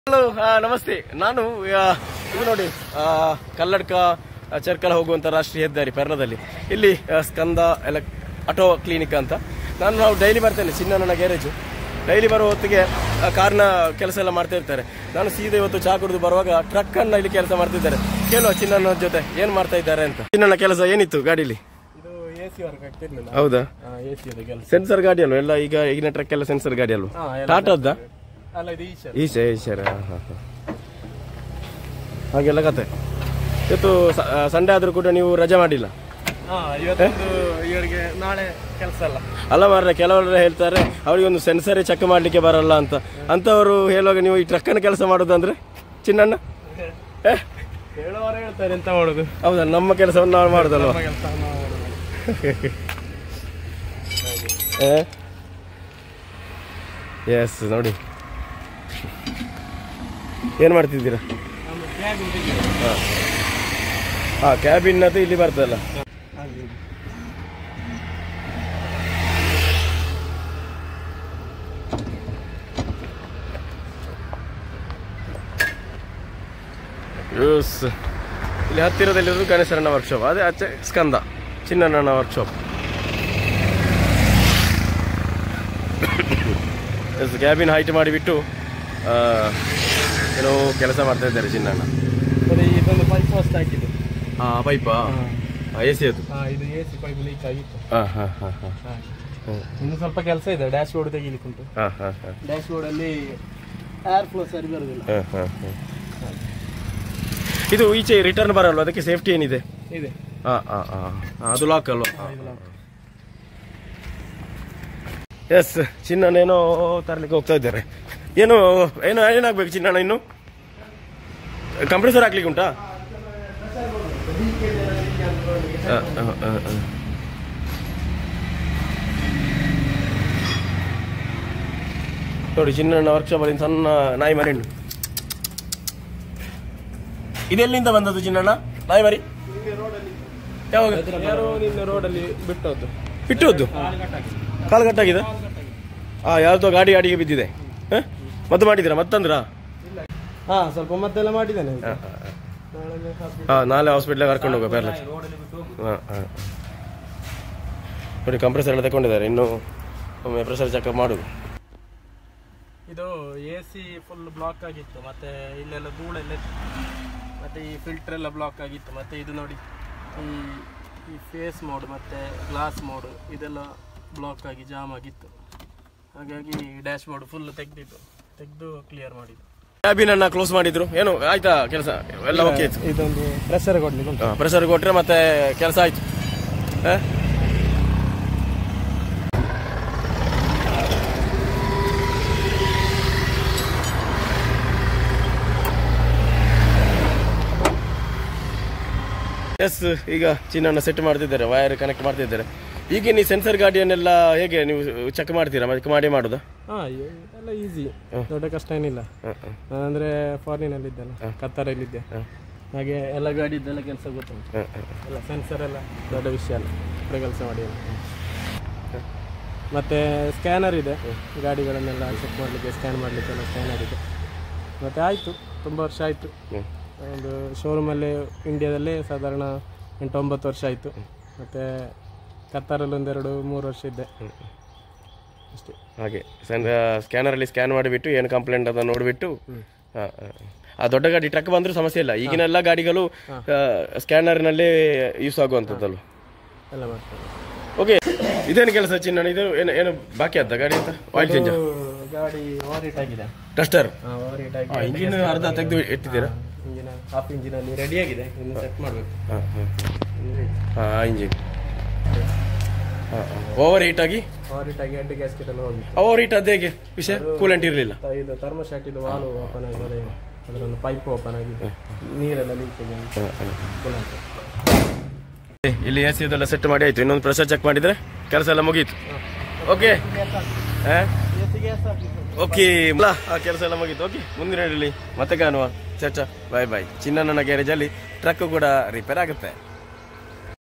Hello ನಮಸ್ತೆ ನಾನು ಆ, ಇದು ನೋಡಿ ಆ, ಕಲ್ಲಡ್ಕ ಆ, ಚರ್ಕಲ ಹೋಗುವಂತ ರಾಷ್ಟ್ರೀಯ ಹೆದ್ದಾರಿ ಪರ್ಣದಲ್ಲಿ ಇಲ್ಲಿ ಆ, ಸ್ಕಂದ ಎಲ ಆಟೋ ಕ್ಲಿನಿಕ್ ಅಂತ ನಾನು ನಾವು ಡೈಲಿ ಬರ್ತೇನೆ ಚಿನ್ನನ ಗ್ಯಾರೇಜು ಡೈಲಿ ಬರುವ ಹೊತ್ತಿಗೆ ಆ, ಕಾರ್ನ ಕೆಲಸ ಎಲ್ಲ ಮಾಡ್ತಾ ಇರ್ತಾರೆ ನಾನು ಸೀದಾ ಇವತ್ತು ಚಾ ಕುಡಿದು ಬರುವಾಗ ಟ್ರಕ್ ಅನ್ನ ಇಲ್ಲಿ ಕೆಲಸ ಮಾಡ್ತಿದ್ದಾರೆ ಕೇಳುವ ಚಿನ್ನನ ಜೊತೆ ಏನ್ ಮಾಡ್ತಾ ಇದ್ದಾರೆ ಅಂತ ಚಿನ್ನನ ಕೆಲಸ ಏನಿತ್ತು ಗಾಡಿಲಿ ಇದು ಎ ಸಿ ವರ್ಕ್ ಆಗ್ತಿರ್ಲಿಲ್ಲ ಹೌದಾ ಎ ಸಿ ಅದು ಕೆಲಸ ಸೆನ್ಸರ್ ಗಾಡಿ ಅಲ್ವಾ ಎಲ್ಲ ಈಗ ಈಗಿನ ಟ್ರಕ್ ಎಲ್ಲ ಸೆನ್ಸರ್ ಗಾಡಿ ಅಲ್ವಾ ಹಾ, ಎಲ್ಲ ಟಾಟಾದ್ದ ಅಲ್ಲ ಇದು ಈಶ ಈಶ ಈಶ್ವರ ಹಾಗೆಲ್ಲ ಕತೆ ಇವತ್ತು ಸ- ಆ, ಸಂಡೇ ಆದ್ರೂ ಕೂಡ ನೀವು ರಜೆ ಮಾಡಿಲ್ಲ ಹಾ ಇವತ್ತೊಂದು ಇವರಿಗೆ ನಾಳೆ ಕೆಲಸ ಅಲ್ಲ ಅಲ್ಲ ಮಾರ್ರೆ ಕೆಲವರು ಹೇಳ್ತಾರೆ ಅವರಿಗೆ ಒಂದು ಸೆನ್ಸರೇ ಚೆಕ್ ಮಾಡ್ಲಿಕ್ಕೆ ಬರಲ್ಲ ಅಂತ ಅಂತವರು ಹೇಳುವಾಗ ನೀವು ಈ ಟ್ರಕ್ ಅನ್ನು ಕೆಲಸ ಮಾಡೋದಂದ್ರೆ ಚಿನ್ನಣ್ಣ ಏ, ಹೇಳುವವರು ಹೇಳ್ತಾರೆ ಎಂತ ಮಾಡೋದು ಹೌದಾ ನಮ್ಮ ಕೆಲಸವನ್ನು ನಾವು ಮಾಡುದಲ್ವಾ ನಮ್ಮ ಕೆಲಸ ನಾವು ಮಾಡೋದು. ಎಸ್ ನೋಡಿ ಏನು ಮಾಡ್ತಿದ್ದೀರಾ ನಮ್ಮ cabin ತೆಗೆಯೋದು. ಹಾಂ ಕ್ಯಾಬಿನ್ ಅದು ಇಲ್ಲಿ ಬರ್ತದಲ್ಲ ಹಾಗೆ. ಯೂಸ್ ಇಲ್ಲಿ ಹತ್ತಿರದಲ್ಲಿರೋದು ಗಣೇಶರಣ್ಣ ವರ್ಕ್ಶಾಪ್ ಅದೇ ಆಚೆ ಸ್ಕಂದ ಚಿನ್ನಣ್ಣನ ವರ್ಕ್ಶಾಪ್ ಎಸ್ ಕ್ಯಾಬಿನ್ ಹೈಟ್ ಮಾಡಿಬಿಟ್ಟು ಆ, ಏನೋ ಕೆಲಸ ಮಾಡ್ತಾ ಇದ್ದಾರೆ ಚಿನ್ನಣ್ಣ ಮತ್ತೆ ಇದೊಂದು ಪೈಪ್ ಫಸ್ಟ್ ಹಾಕಿದ್ದು ಹಾಂ ಪೈಪಾ ಎ ಸಿ ಅದು ಹಾ ಇದು ಎ ಸಿ ಪೈಪ್ ಲೀಕ್ ಆಗಿತ್ತು ಹಾಂ ಹಾಂ ಹಾಂ ಹಾಂ ಹಾಗೆ. ಇನ್ನು ಸ್ವಲ್ಪ ಕೆಲಸ ಇದೆ ಡ್ಯಾಶ್ ಬೋರ್ಡ್ ತೆಗಿಲಿಕ್ಕೆ ಉಂಟು ಹಾಂ ಹಾಂ ಹಾಂ ಡ್ಯಾಶ್ ಬೋರ್ಡ್ ಅಲ್ಲಿ ಏರ್ ಫ್ಲೋ ಸರಿ ಬರುದಿಲ್ಲ ಹಾಂ ಹಾಂ ಹಾಂ ಇದು ಈಚೆ ರಿಟರ್ನ್ ಬರಲ್ವಾ ಅದಕ್ಕೆ ಸೇಫ್ಟಿ ಏನಿದೆ ಇದೆ ಹಾಂ ಹಾಂ ಹಾಂ ಅದು ಲಾಕ್ ಅಲ್ವಾ ಇದು lock. ಎಸ್ ಚಿನ್ನನೇನೋ ತರಲಿಕ್ಕೆ ಹೋಗ್ತಾ ಇದ್ದಾರೆ ಏನು ಏನು ಏನಾಗ್ಬೇಕು ಚಿನ್ನಣ್ಣ ಇನ್ನು ಕಂಪ್ರೆಸರ್ ಹಾಕ್ಲಿಕ್ಕೆ ಉಂಟಾ ಆ, ಆ, ಆ, ಆ. ನೋಡಿ ಚಿನ್ನಣ್ಣ ವರ್ಕ್ಶಾಪ್ ಅಲ್ಲಿ ಸಣ್ಣ ನಾಯಿ ಮರಿ ಉಂಟು ಇದೆಲ್ಲಿಂದ ಬಂದದ್ದು ಚಿನ್ನಣ್ಣ ನಾಯಿ ಮರಿ ಯಾವಾಗ ಯಾರೋ ನಿನ್ನೆ ರೋಡಲ್ಲಿ ಬಿಟ್ಟೋದು ಬಿಟ್ಟದ್ದು ಕಾಲು ಕಟ್ಟಾಗಿದೆ ಆ ಯಾವ್ದೋ ಗಾಡಿ ಗಾಡಿಗೆ ಬಿದ್ದಿದೆ ಹ? ಮದ್ದು ಮಾಡಿದ್ದೀರಾ ಮತ್ತಂದ್ರ ಹಾ ಸ್ವಲ್ಪ ಮತ್ತೆಲ್ಲ ಮಾಡಿದ್ದೇನೆ ನಾಳೆ hospital ಹಾ ನಾಳೆ ಹಾಸ್ಪಿಟ್ಲಿಗೆ ಕರ್ಕೊಂಡು ಹೋಗೋ ಬೇರೆ ಹಾಂ ಹಾಂ ನೋಡಿ ಕಂಪ್ರೆಸರ್ ಎಲ್ಲ ತಗೊಂಡಿದ್ದಾರೆ ಇನ್ನು ಒಮ್ಮೆ ಪ್ರೆಷರ್ ಚೆಕಪ್ ಮಾಡುದು ಇದು ಎ ಸಿ ಫುಲ್ ಬ್ಲಾಕ್ ಆಗಿತ್ತು ಮತ್ತೆ ಇಲ್ಲೆಲ್ಲ ಧೂಳೆಲ್ಲ ಇತ್ತು ಮತ್ತೆ ಈ ಫಿಲ್ಟರ್ ಎಲ್ಲ ಬ್ಲಾಕ್ ಆಗಿತ್ತು ಮತ್ತೆ ಇದು ನೋಡಿ ಈ ಈ ಫೇಸ್ ಮೋಡ್ ಮತ್ತೆ ಗ್ಲಾಸ್ ಮೋಡ್ ಇದೆಲ್ಲ ಬ್ಲಾಕ್ ಆಗಿ ಜಾಮ್ ಆಗಿತ್ತು ಹಾಗಾಗಿ ಡ್ಯಾಶ್ ಬೋರ್ಡ್ ಫುಲ್ ತೆಗ್ದಿತ್ತು ತೆಗೆದು ಕ್ಲಿಯರ್ ಮಾಡಿದ್ದು ಕ್ಯಾಬಿನ್ ಅನ್ನ ಕ್ಲೋಸ್ ಮಾಡಿದ್ರು ಏನು ಆಯ್ತಾ ಕೆಲಸ ಎಲ್ಲ ಓಕೆ ಆಯ್ತು ಇದೊಂದು ಪ್ರೆಷರ್ ಕೊಡ್ಲಿಕ್ಕೆ ಉಂಟು ಪ್ರೆಷರ್ ಕೊಟ್ರೆ ಮತ್ತೆ ಕೆಲಸ ಆಯ್ತು ಹ? ಎಸ್ ಈಗ ಚಿನ್ನನ ಸೆಟ್ ಮಾಡ್ತಿದ್ದಾರೆ ವೈರ್ ಕನೆಕ್ಟ್ ಮಾಡ್ತಿದ್ದಾರೆ ಈಗ ನೀವು ಸೆನ್ಸರ್ ಗಾಡಿಯನ್ನೆಲ್ಲ ಹೇಗೆ ನೀವು ಚೆಕ್ ಮಾಡ್ತೀರಾ ಮತ್ತೆ ಮಾಡಿ ಮಾಡುದಾ ಹಾ ಎಲ್ಲ ಈಸಿ ದೊಡ್ಡ ಕಷ್ಟ ಏನಿಲ್ಲ ಹ, ಹ, ನಾನಂದ್ರೆ ಫಾರಿನಲ್ಲಿ ಇದ್ದೇನೆ ಕತ್ತಾರಲ್ಲಿದ್ದೆ ಹಾಗೆ ಎಲ್ಲ ಗಾಡಿದ್ದೆಲ್ಲ ಕೆಲಸ ಗೊತ್ತುಂಟು ಹ, ಹ. ಎಲ್ಲ ಸೆನ್ಸರ್ ಎಲ್ಲ ದೊಡ್ಡ ವಿಷಯ ಅಲ್ಲ ಇಬ್ಬರ ಕೆಲಸ ಮಾಡಿ ಮತ್ತೆ ಸ್ಕ್ಯಾನರ್ ಇದೆ ಗಾಡಿಗಳನ್ನೆಲ್ಲ ಚೆಕ್ ಮಾಡಲಿಕ್ಕೆ ಸ್ಕ್ಯಾನ್ ಮಾಡಲಿಕ್ಕೆಲ್ಲ ಸ್ಕ್ಯಾನರ್ ಇದೆ ಮತ್ತೆ ಆಯಿತು ತುಂಬ ವರ್ಷ ಆಯಿತು ಹ್ಮ್. ಒಂದು ಶೋರೂಮಲ್ಲಿ ಇಂಡಿಯಾದಲ್ಲಿ ಸಾಧಾರಣ ಎಂಟು ಒಂಬತ್ತು ವರ್ಷ ಆಯಿತು ಮತ್ತು ಕತ್ತಾರಲ್ಲಿ ಒಂದೆರಡು ಮೂರು ವರ್ಷ ಇದ್ದೆ ಅಷ್ಟೇ ಹಾಗೆ ಸ್ಕ್ಯಾನರ್ ಅಲ್ಲಿ ಸ್ಕ್ಯಾನ್ ಮಾಡಿಬಿಟ್ಟು ಏನು ಕಂಪ್ಲೇಂಟ್ ಅಂತ ನೋಡಿಬಿಟ್ಟು ಹಾ, ಹಾ. ಆ ದೊಡ್ಡ ಗಾಡಿ ಟ್ರಕ್ ಬಂದ್ರೂ ಸಮಸ್ಯೆ ಇಲ್ಲ ಈಗಿನ ಎಲ್ಲ ಗಾಡಿಗಳು ಸ್ಕ್ಯಾನರ್ ನಲ್ಲೇ ಯೂಸ್ ಆಗುವಂಥದ್ದಲ್ಲ ಎಲ್ಲ ಮಾಡ್ತಾರೆ ಓಕೆ ಇದೇನು ಕೆಲಸ ಚಿನ್ನ ಇದು ಏನು ಏನು ಬಾಕಿ ಆದ ಗಾಡಿ ಅಂತ ಆಯಿಲ್ ಚೇಂಜ್ ಇದು ಗಾಡಿ ಓವರ್ ಹೀಟ್ ಆಗಿದೆ ಟಸ್ಟರ್ ಓವರ್ ಹೀಟ್ ಆಗಿ ಇಂಜಿನ್ ಅರ್ಧ ತೆಗೆದು ಇಟ್ಟಿದ್ದೀರಾ ಇಂಜಿನ ಹಾಫ್ ಇಂಜಿನಲ್ಲಿ ರೆಡಿ ಆಗಿದೆ ಇನ್ನು ಸೆಟ್ ಮಾಡಬೇಕು ಹಾಂ ಹಾಂ ಹಾಂ ಇಂಜಿನ್ ಹಾಂ ಓವರ್ ಹೀಟ್ ಆಗಿ ಓವರ್ ಹೀಟ್ ಆಗಿ ಹೆಡ್ ಗ್ಯಾಸ್ಕೆಟ್ ಎಲ್ಲ ಹೋಗಿ ಓವರ್ ಹೀಟ್ ಅದೇ ಹೇಗೆ ವಿಷಯ ಕೂಲೆಂಟ್ ಇರಲಿಲ್ಲ ಇದು ಥರ್ಮೋಸ್ಟಾಟ್ ಇದು ವಾಲ್ ಓಪನ್ ಆಗಿದೆ ಅದರೊಂದು ಪೈಪ್ ಓಪನ್ ಆಗಿದೆ ನೀರೆಲ್ಲ ಲೀಕ್ ಇಲ್ಲಿ ಎ ಸಿ ಇದೆಲ್ಲ ಸೆಟ್ ಮಾಡಿ ಆಯ್ತು ಇನ್ನೊಂದು ಪ್ರೆಷರ್ ಚೆಕ್ ಮಾಡಿದ್ರೆ ಕೆಲಸ ಎಲ್ಲ ಮುಗೀತು ಓಕೆ ಓಕೆ ಆ ಕೆಲಸ ಎಲ್ಲ ಮುಗೀತು ಓಕೆ ಮುಂದಿನ ಹೇಳಿ ಮತ್ತೆ ಕಾಣುವ ಚರ್ಚಾ ಬಾಯ್ ಬಾಯ್ ಚಿನ್ನಣ್ಣನ ಗ್ಯಾರೇಜಲ್ಲಿ ಟ್ರಕ್ ಕೂಡ ರಿಪೇರ್ ಆಗುತ್ತೆ